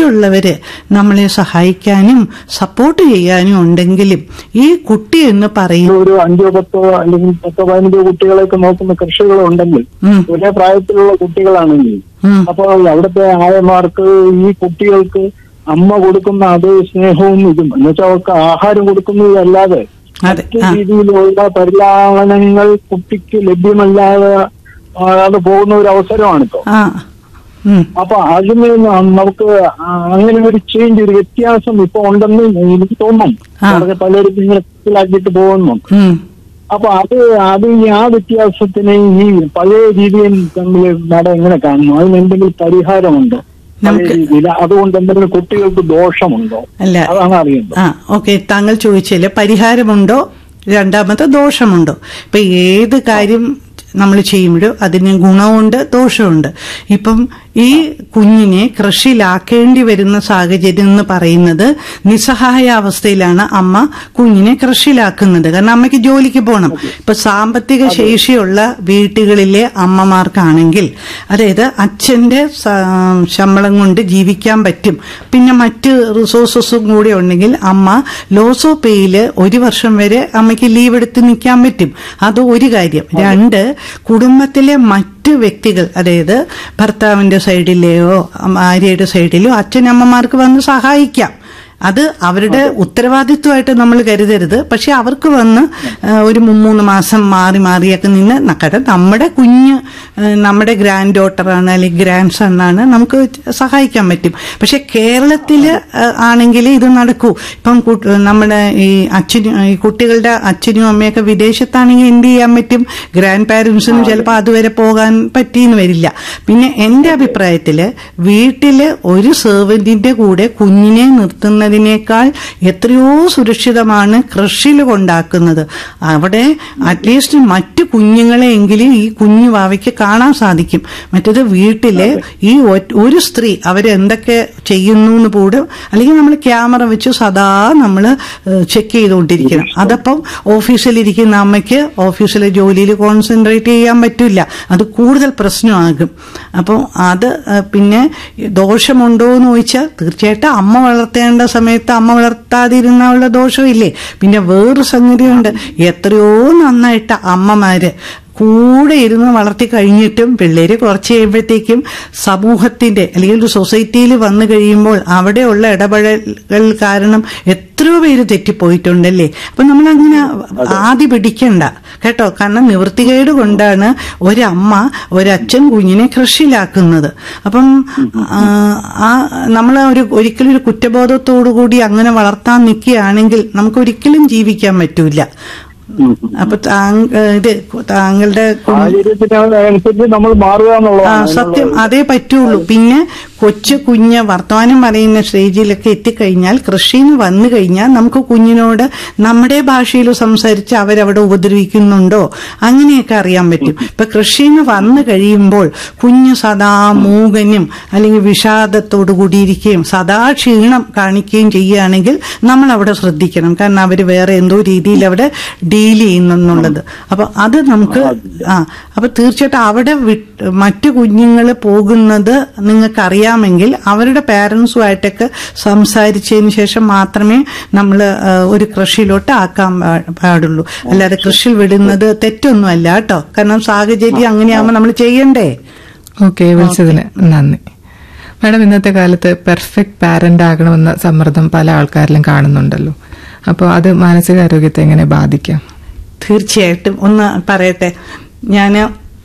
മറ്റുള്ളവര് നമ്മളെ സഹായിക്കാനും സപ്പോർട്ട് ചെയ്യാനും ഉണ്ടെങ്കിലും ഈ കുട്ടി എന്ന് പറയും ഒരു അഞ്ചോ പത്തോ അല്ലെങ്കിൽ പത്തോ പതിനഞ്ചോ കുട്ടികളെയൊക്കെ നോക്കുന്ന കൃഷികളുണ്ടെങ്കിൽ ഉം, ഒരേ പ്രായത്തിലുള്ള കുട്ടികളാണെങ്കിൽ ഉം, അപ്പോൾ അവിടുത്തെ ആയമാർക്ക് ഈ കുട്ടികൾക്ക് അമ്മ കൊടുക്കുന്ന അതേ സ്നേഹവും ഇതും എന്നുവെച്ചാൽ അവർക്ക് ആഹാരം കൊടുക്കുന്നതല്ലാതെ അതെ മറ്റു ആ രീതിയിലുള്ള പരിലാളനങ്ങൾ കുട്ടിക്ക് ലഭ്യമല്ലാതെ അത് പോകുന്ന ഒരു അവസരമാണിപ്പോ ആ ഉം, അപ്പൊ അതിന് നമുക്ക് അങ്ങനെ ഒരു ചേഞ്ച് ഒരു വ്യത്യാസം ഇപ്പൊ ഉണ്ടെന്ന് എനിക്ക് തോന്നുന്നു ആ. വളരെ പലരും ഇങ്ങനെ മനസ്സിലാക്കിയിട്ട് പോകുന്നു ഉം. അപ്പൊ അത് അത് ഈ ആ വ്യത്യാസത്തിന് ഈ പഴയ രീതിയും തമ്മിൽ നട എങ്ങനെ കാണുന്നു അതിന് എന്തെങ്കിലും പരിഹാരമുണ്ടോ പഴയ നമുക്ക് രീതിയിൽ അതുകൊണ്ട് എന്തെങ്കിലും കുട്ടികൾക്ക് ദോഷമുണ്ടോ അല്ല അതാണ് അറിയേണ്ടത് ആ ഓക്കെ താങ്കൾ ചോദിച്ചില്ലേ പരിഹാരമുണ്ടോ രണ്ടാമത്തെ ദോഷമുണ്ടോ ഇപ്പൊ ഏത് കാര്യം നമ്മൾ ചെയ്യുമ്പോഴും അതിന് ഗുണമുണ്ട് ദോഷമുണ്ട് ഇപ്പം ഈ കുഞ്ഞിനെ കൃഷിയിലാക്കേണ്ടി വരുന്ന സാഹചര്യം എന്ന് പറയുന്നത് നിസ്സഹായ അവസ്ഥയിലാണ് അമ്മ കുഞ്ഞിനെ കൃഷിയിലാക്കുന്നത് കാരണം അമ്മയ്ക്ക് ജോലിക്ക് പോകണം ഇപ്പൊ സാമ്പത്തിക ശേഷിയുള്ള വീട്ടുകളിലെ അമ്മമാർക്കാണെങ്കിൽ അതായത് അച്ഛന്റെ സ- ശമ്പളം കൊണ്ട് ജീവിക്കാൻ പറ്റും പിന്നെ മറ്റ് റിസോഴ്സസും കൂടി ഉണ്ടെങ്കിൽ അമ്മ ലോസോ പേയില് ഒരു വർഷം വരെ അമ്മയ്ക്ക് ലീവ് എടുത്ത് നിൽക്കാൻ പറ്റും അത് ഒരു കാര്യം രണ്ട് കുടുംബത്തിലെ മറ്റ് വ്യക്തികൾ അതായത് ഭർത്താവിന്റെ സൈഡിലെയോ ഭാര്യയുടെ സൈഡിലോ അച്ഛനമ്മമാർക്ക് വന്ന് സഹായിക്കാം അത് അവരുടെ ഉത്തരവാദിത്വമായിട്ട് നമ്മൾ കരുതരുത് പക്ഷെ അവർക്ക് വന്ന് ആ, ഒരു മൂന്ന് മാസം മാറി മാറിയൊക്കെ നിന്ന് നക്കട്ടെ നമ്മുടെ കുഞ്ഞ് ആ, നമ്മുടെ ഗ്രാൻഡ് ഡോട്ടറാണ് അല്ലെങ്കിൽ ഗ്രാൻഡ് സണ്ണാണ് നമുക്ക് സഹായിക്കാൻ പറ്റും പക്ഷെ കേരളത്തില് ആ, ആണെങ്കിൽ ഇത് നടക്കൂ ഇപ്പം കു- നമ്മുടെ ഈ അച്ഛനും ഈ കുട്ടികളുടെ അച്ഛനും അമ്മയൊക്കെ വിദേശത്താണെങ്കിൽ എന്ത് ചെയ്യാൻ പറ്റും ഗ്രാൻഡ് പാരന്റ്സിനും ചിലപ്പോൾ അതുവരെ പോകാൻ പറ്റിയെന്ന് വരില്ല പിന്നെ എന്റെ അഭിപ്രായത്തില് വീട്ടില് ഒരു സെർവന്റിന്റെ കൂടെ കുഞ്ഞിനെ നിർത്തുന്നതിനേക്കാൾ എത്രയോ സുരക്ഷിതമാണ് കൃഷിയിൽ കൊണ്ടാക്കുന്നത് അവിടെ അറ്റ്ലീസ്റ്റ് മറ്റു കുഞ്ഞുങ്ങളെ എങ്കിലും ഈ കുഞ്ഞു വാവയ്ക്ക് കാണാൻ സാധിക്കും മറ്റേത് വീട്ടില് ഈ ഒ- ഒരു സ്ത്രീ അവരെന്തൊക്കെ ചെയ്യുന്നു എന്ന് പോലും അല്ലെങ്കിൽ നമ്മൾ ക്യാമറ വെച്ച് സദാ നമ്മൾ ചെക്ക് ചെയ്തുകൊണ്ടിരിക്കണം അതപ്പം ഓഫീസിലിരിക്കുന്ന അമ്മയ്ക്ക് ഓഫീസിലെ ജോലിയിൽ കോൺസെൻട്രേറ്റ് ചെയ്യാൻ പറ്റില്ല അത് കൂടുതൽ പ്രശ്നമാകും അപ്പോൾ അത് ആ, പിന്നെ ദോഷമുണ്ടോ എന്ന് ചോദിച്ചാൽ തീർച്ചയായിട്ടും അമ്മ വളർത്തേണ്ട സമയത്ത് അമ്മ വളർത്താതിരുന്നുള്ള ദോഷമില്ലേ പിന്നെ വേറൊരു സംഗതിയുണ്ട് എത്രയോ നന്നായിട്ട് അമ്മമാര് കൂടെ ഇരുന്ന് വളർത്തി കഴിഞ്ഞിട്ടും പിള്ളേര് കുറച്ച് കഴിയുമ്പോഴത്തേക്കും സമൂഹത്തിന്റെ അല്ലെങ്കിൽ ഒരു സൊസൈറ്റിയിൽ വന്നു കഴിയുമ്പോൾ അവിടെയുള്ള ഇടപെടലുകൾ കാരണം എത്രയോ പേര് തെറ്റിപ്പോയിട്ടുണ്ടല്ലേ അപ്പൊ നമ്മൾ അങ്ങനെ ആദ്യ പിടിക്കണ്ട കേട്ടോ കാരണം നിവൃത്തികേട് കൊണ്ടാണ് ഒരമ്മ ഒരച്ഛൻ കുഞ്ഞിനെ കൃഷിയിലാക്കുന്നത് അപ്പം ആ, ആ നമ്മൾ ഒരു ഒരിക്കലും ഒരു കുറ്റബോധത്തോടു കൂടി അങ്ങനെ വളർത്താൻ നിൽക്കുകയാണെങ്കിൽ നമുക്ക് ഒരിക്കലും ജീവിക്കാൻ പറ്റൂല ഉം. അപ്പൊ താങ്ക ഇത് താങ്കളുടെ കു- സാഹചര്യത്തിന് അനുസരിച്ച് നമ്മൾ മാറുക ആ, എന്നുള്ളതാണ് സത്യം അതേ പറ്റുള്ളൂ പിന്നെ കൊച്ചു കുഞ്ഞ് വർത്തമാനം പറയുന്ന സ്റ്റേജിലൊക്കെ എത്തിക്കഴിഞ്ഞാൽ കൃഷിന്ന് വന്നു കഴിഞ്ഞാൽ നമുക്ക് കുഞ്ഞിനോട് നമ്മുടെ ഭാഷയിൽ സംസാരിച്ച് അവരവിടെ ഉപദ്രവിക്കുന്നുണ്ടോ അങ്ങനെയൊക്കെ അറിയാൻ പറ്റും ഇപ്പൊ കൃഷിന്ന് വന്നു കഴിയുമ്പോൾ കുഞ്ഞ് സദാ മൂകനും അല്ലെങ്കിൽ വിഷാദത്തോടു കൂടിയിരിക്കുകയും സദാ ക്ഷീണം കാണിക്കുകയും ചെയ്യുകയാണെങ്കിൽ നമ്മൾ അവിടെ ശ്രദ്ധിക്കണം കാരണം അവർ വേറെ എന്തോ രീതിയിൽ അവിടെ ഡീൽ ചെയ്യുന്നെന്നുള്ളത് അപ്പൊ അത് നമുക്ക് ആ അപ്പൊ തീർച്ചയായിട്ടും അവിടെ വിട്ട് മറ്റു കുഞ്ഞുങ്ങൾ പോകുന്നത് നിങ്ങൾക്ക് അറിയാമെങ്കിൽ അവരുടെ പാരൻസുമായിട്ടൊക്കെ സംസാരിച്ചതിന് ശേഷം മാത്രമേ നമ്മൾ ഒരു കൃഷിയിലോട്ട് ആക്കാൻ പാ- പാടുള്ളൂ അല്ലാതെ കൃഷിയിൽ വിടുന്നത് തെറ്റൊന്നുമല്ല കേട്ടോ കാരണം സാഹചര്യം അങ്ങനെയാകുമ്പോൾ നമ്മൾ ചെയ്യണ്ടേ ഓക്കെ വിളിച്ചതിന് നന്ദി മാഡം ഇന്നത്തെ കാലത്ത് പെർഫെക്റ്റ് പാരന്റ് ആകണമെന്ന സമ്മർദ്ദം പല ആൾക്കാരിലും കാണുന്നുണ്ടല്ലോ അപ്പോൾ അത് മാനസികാരോഗ്യത്തെ എങ്ങനെ ബാധിക്കാം തീർച്ചയായിട്ടും ഒന്ന് പറയട്ടെ ഞാൻ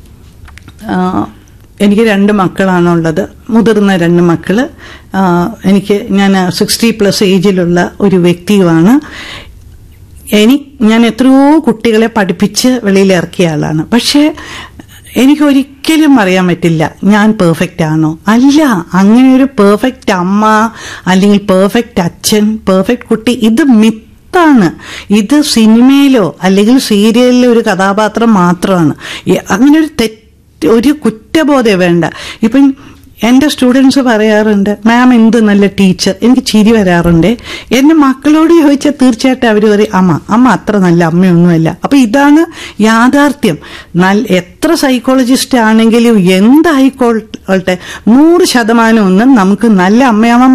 എനിക്ക് രണ്ട് മക്കളാണുള്ളത് മുതിർന്ന രണ്ട് മക്കള് ആ, എനിക്ക് ഞാൻ സിക്സ്റ്റി പ്ലസ് ഏജിലുള്ള ഒരു വ്യക്തിയുമാണ് എനി ഞാൻ എത്രയോ കുട്ടികളെ പഠിപ്പിച്ച് വെളിയിൽ ഇറക്കിയ ആളാണ് പക്ഷേ എനിക്ക് ഒരിക്കലും അറിയാൻ പറ്റില്ല ഞാൻ പെർഫെക്റ്റ് ആണോ അല്ല അങ്ങനെ ഒരു പെർഫെക്റ്റ് അമ്മ അല്ലെങ്കിൽ പെർഫെക്റ്റ് അച്ഛൻ പെർഫെക്റ്റ് കുട്ടി ഇത് മിത്താണ് ഇത് സിനിമയിലോ അല്ലെങ്കിൽ സീരിയലിലോ ഒരു കഥാപാത്രം മാത്രമാണ് ഈ- അങ്ങനെ ഒരു തെറ്റ് ഒരു കുറ്റബോധം വേണ്ട ഇപ്പം എന്റെ സ്റ്റുഡൻസ് പറയാറുണ്ട് മാം എന്ത് നല്ല ടീച്ചർ എനിക്ക് ചിരി വരാറുണ്ട് എന്റെ മക്കളോട് ചോദിച്ചാൽ തീർച്ചയായിട്ടും അവർ പറയും അമ്മ അമ്മ അത്ര നല്ല അമ്മയൊന്നുമല്ല അപ്പൊ ഇതാണ് യാഥാർത്ഥ്യം നല്ല എത്ര സൈക്കോളജിസ്റ്റ് ആണെങ്കിലും എന്തായിക്കോട്ടെ നൂറ് ശതമാനം ഒന്നും നമുക്ക് നല്ല അമ്മയാവാൻ